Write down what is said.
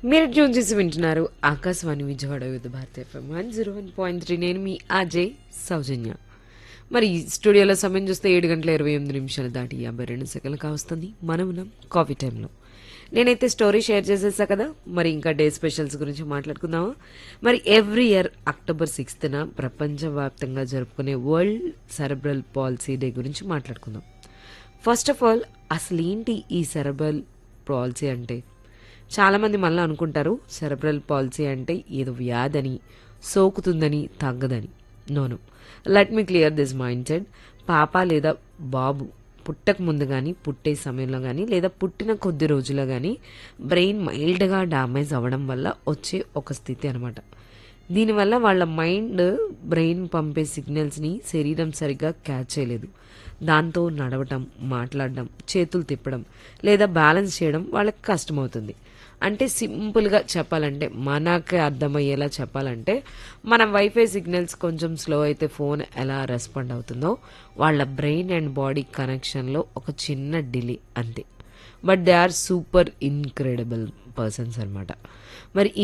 మీరు ట్యూన్ చేసి వింటున్నారు Akashvani Vijayawada with Bharati FM one zero one point three నేను మీ అజయ్ సౌజన్య మరి ఈ స్టూడియోలో సమయం చూస్తే ఏడు గంటల ఇరవై ఎనిమిది నిమిషాలు దాటి యాభై రెండు సెకండ్లు కావస్తుంది మనం ఉన్నాం కాఫీ టైంలో నేనైతే స్టోరీ షేర్ చేసేసా కదా మరి ఇంకా డే స్పెషల్స్ గురించి మాట్లాడుకుందామా మరి ఎవ్రీ ఇయర్ అక్టోబర్ సిక్స్త్న ప్రపంచవ్యాప్తంగా జరుపుకునే వరల్డ్ సెరబ్రల్ పాలసీ డే గురించి మాట్లాడుకుందాం ఫస్ట్ ఆఫ్ ఆల్ అసలు ఏంటి ఈ సెరబ్రల్ పాలసీ అంటే చాలామంది మళ్ళీ అనుకుంటారు సెరబ్రల్ పాలసీ అంటే ఏదో వ్యాధని సోకుతుందని తగ్గదని no let me clear this mind set పాప లేదా బాబు పుట్టక ముందు కానీ పుట్టే సమయంలో కానీ లేదా పుట్టిన కొద్ది రోజుల్లో కానీ బ్రెయిన్ మైల్డ్గా డ్యామేజ్ అవ్వడం వల్ల వచ్చే ఒక స్థితి అనమాట దీనివల్ల వాళ్ళ మైండ్ బ్రెయిన్ పంపే సిగ్నల్స్ని శరీరం సరిగ్గా క్యాచ్ చేయలేదు దాంతో నడవటం మాట్లాడడం చేతులు తిప్పడం లేదా బ్యాలెన్స్ చేయడం వాళ్ళకి కష్టమవుతుంది అంటే సింపుల్గా చెప్పాలంటే మనకే అర్థమయ్యేలా చెప్పాలంటే మన వైఫై సిగ్నల్స్ కొంచెం స్లో అయితే ఫోన్ ఎలా రెస్పాండ్ అవుతుందో వాళ్ళ బ్రెయిన్ అండ్ బాడీ కనెక్షన్లో ఒక చిన్న డిలే అంతే but they are super incredible persons అనమాట మరి